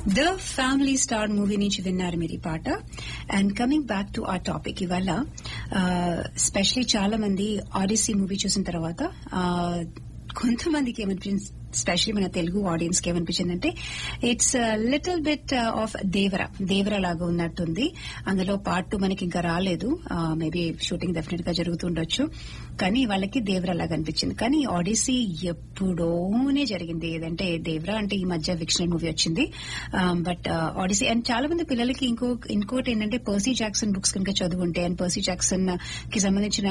the family star movie నుంచి విన్నారు మీరు ఈ పాట అండ్ కమింగ్ బ్యాక్ టు ఆ టాపిక్ ఇవాళ స్పెషలీ చాలా మంది ఆడిసీ మూవీ చూసిన తర్వాత ఆ, కొంతమందికి ఏమనిపించింది స్పెషల్లీ మన తెలుగు ఆడియన్స్ కి ఏమనిపించిందంటే it's little bit of Devara Devara లాగా ఉన్నట్టుంది అందులో పార్ట్ టూ మనకి ఇంకా రాలేదు మేబీ షూటింగ్ డెఫినెట్ గా జరుగుతుండొచ్చు కానీ వాళ్ళకి దేవర లాగా అనిపించింది కానీ ఆడిసీ ఎప్పుడోనే జరిగింది ఏదంటే దేవర అంటే ఈ మధ్య ఫిక్షనల్ మూవీ వచ్చింది బట్ ఆడిసీ అండ్ చాలా మంది పిల్లలకి ఇంకో ఇంకోటి ఏంటంటే పర్సీ జాక్సన్ బుక్స్ కనుక చదువుకుంటే అండ్ పర్సీ జాక్సన్ కి సంబంధించిన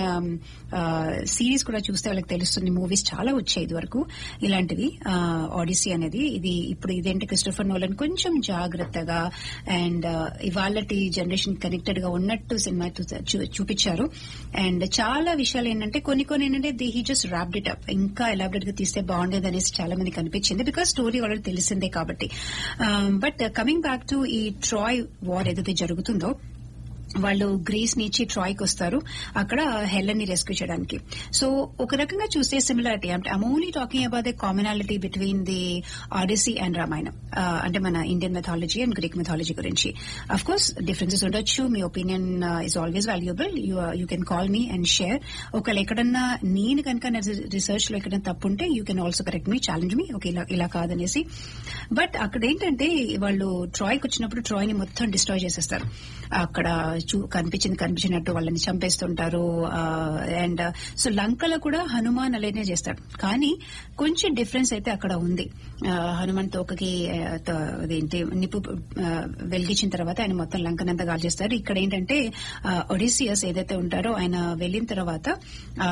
సిరీస్ కూడా చూస్తే వాళ్ళకి తెలుస్తుంది మూవీస్ చాలా వచ్చాయి ఇది వరకు ఇలాంటివి ఆడిసీ అనేది ఇది ఇప్పుడు ఇదేంటి క్రిస్టోఫర్ నోలన్ కొంచెం జాగ్రత్తగా అండ్ ఇవాళటి జనరేషన్ కనెక్టెడ్ గా ఉన్నట్టు సినిమా చూ- చూపించారు అండ్ చాలా విషయాలు ఏంటంటే కొన్ని కొన్ని ఏంటంటే the he just wrapped it up ఇంకా ఎలాబరేట్ గా తీస్తే బాగుండేది అనేసి చాలా మందికి అనిపించింది బికాస్ స్టోరీ ఆల్రెడీ తెలిసిందే కాబట్టి బట్ కమింగ్ బ్యాక్ టు ఈ ట్రాయ్ వార్ ఏదైతే జరుగుతుందో వాళ్ళు గ్రీస్ నుంచి ట్రాయ్కి వస్తారు అక్కడ హెల్లెన్ ని రెస్క్యూ చేయడానికి సో ఒక రకంగా చూస్తే సిమిలారిటీ అంటే I'm only talking about the commonality between the Odyssey and Ramayanam ఆ, అంటే మన Indian mythology and Greek mythology గురించి అఫ్ కోర్స్ డిఫరెన్సెస్ ఉండొచ్చు మీ opinion is always valuable you can call me and share ఒకవేళ ఎక్కడన్నా నేను కనుక రీసెర్చ్ లో ఎక్కడైనా తప్పు ఉంటే you can also correct me challenge me okay ఇలా ఇలా కాదనేసి బట్ అక్కడ ఏంటంటే వాళ్ళు ట్రాయ్కి వచ్చినప్పుడు ట్రాయ్ ని మొత్తం డిస్ట్రాయ్ చేసేస్తారు అక్కడ చూ కనిపించింది కనిపించినట్టు వాళ్ళని చంపేస్తుంటారు అండ్ సో లంకలో కూడా హనుమాన్ అలానే చేస్తాడు కానీ కొంచెం డిఫరెన్స్ అయితే అక్కడ ఉంది ఆ, హనుమాన్ తోకకి ఆ, త- అదేంటి నిప్పు ఆ, వెలిగించిన తర్వాత ఆయన మొత్తం లంకనంతా గాలి చేస్తారు ఇక్కడ ఏంటంటే ఒడిసియస్ ఏదైతే ఉంటారో ఆయన వెళ్ళిన తర్వాత ఆ,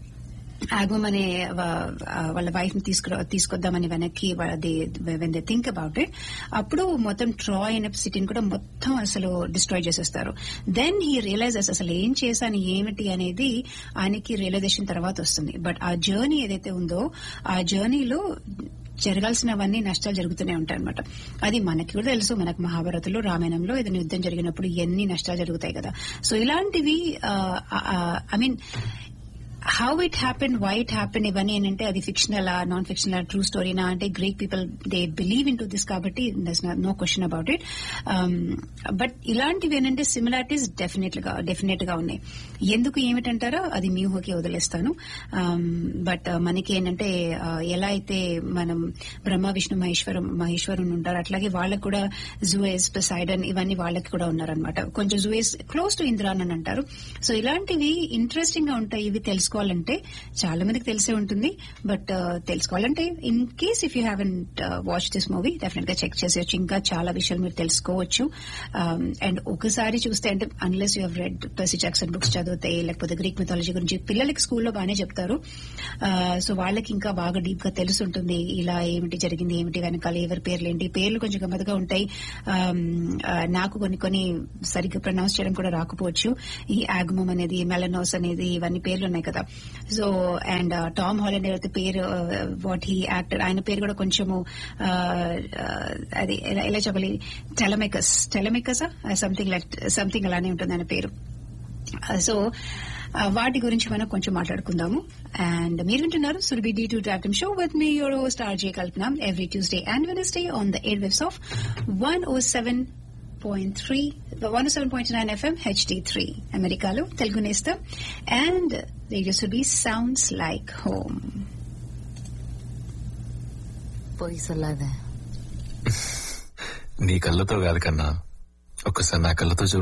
ఆగమం అనే వా- వాళ్ళ వైఫ్ ని తీసుకురా తీసుకొద్దామని వెనక్కి when they think about it అప్పుడు మొత్తం ట్రాయ్ అనే సిటీని కూడా మొత్తం అసలు డిస్ట్రాయ్ చేసేస్తారు దెన్ హీ రియలైజెస్ అసలు ఏం చేశాను ఏమిటి అనేది ఆయనకి రియలైజేషన్ తర్వాత వస్తుంది బట్ ఆ జర్నీ ఏదైతే ఉందో ఆ జర్నీలో జరగాల్సినవన్నీ నష్టాలు జరుగుతూనే ఉంటాయి అనమాట అది మనకి కూడా తెలుసు మనకు మహాభారతంలో రామాయణంలో ఏదైనా యుద్ధం జరిగినప్పుడు ఎన్ని నష్టాలు జరుగుతాయి కదా సో ఇలాంటివి I mean how it happen why it happen ఇవన్నీ ఏంటంటే అది ఫిక్షనల్ నాన్ ఫిక్షనల్ ట్రూ స్టోరీనా అంటే Greek people they believe in to this కాబట్టి no question about it but ఇలాంటివి ఏంటంటే సిమిలారిటీస్ డెఫినెట్ గా డెఫినెట్ గా ఉన్నాయి ఎందుకు ఏమిటంటారో అది మీ ఊహకి వదిలేస్తాను బట్ మనకి ఏంటంటే ఆ, ఎలా అయితే మనం బ్రహ్మ విష్ణు మహేశ్వరం మహేశ్వరుని ఉంటారు అట్లాగే వాళ్ళకు కూడా జూఎస్ పెసైడన్ ఇవన్నీ వాళ్ళకి కూడా ఉన్నారనమాట కొంచెం జూఎస్ క్లోజ్ టు ఇంద్రాన్ అని అంటారు సో ఇలాంటివి ఇంట్రెస్టింగ్ గా ఉంటాయి ఇవి తెలుసుకోవాలంటే చాలా మందికి తెలిసే ఉంటుంది బట్ తెలుసుకోవాలంటే in case if you haven't watch this movie definite గా చెక్ చేసేయచ్చు ఇంకా చాలా విషయాలు మీరు తెలుసుకోవచ్చు అండ్ ఒకసారి చూస్తే అంటే unless you have read Percy Jackson books చదివితే లేకపోతే గ్రీక్ మిథాలజీ గురించి పిల్లలకి స్కూల్లో బాగానే చెప్తారు సో వాళ్ళకి ఇంకా బాగా డీప్ గా తెలుసుంటుంది ఇలా ఏమిటి జరిగింది ఏమిటి వెనకాల ఎవరి పేర్లు ఏంటి పేర్లు కొంచెం గమ్మత్తుగా ఉంటాయి Um, ఆ, నాకు కొన్ని కొన్ని సరిగ్గా ప్రొనౌన్స్ చేయడం కూడా రాకపోవచ్చు ఈ ఆగమం అనేది మెలనోస్ అనేది ఇవన్నీ పేర్లు ఉన్నాయి కదా సో అండ్ టామ్ హాలండ్ ఎవరైతే పేరు వాట్ హీ యాక్టర్ ఆయన పేరు కూడా కొంచెము ఆ, ఆ, అది ఎలా- ఎలా చెప్పాలి Telemachus Telemachus something like something అలానే ఉంటుంది ఆయన పేరు సో ఆ, వాటి గురించి మనం కొంచెం మాట్లాడుకుందాము అండ్ మీరు వింటున్నారు సురభి డి టూ టాటమ్ show with me your host RJ Kalpana every Tuesday and Wednesday on the air waves of one O seven point three one seven point nine FM HD three అమెరికాలో తెలుగు నేస్తం and radio Surabhi sounds like home పోయి సొల్లాదే నీ కళ్ళతో కాదు కన్నా ఒక్కసారి నా కళ్ళతో చూడు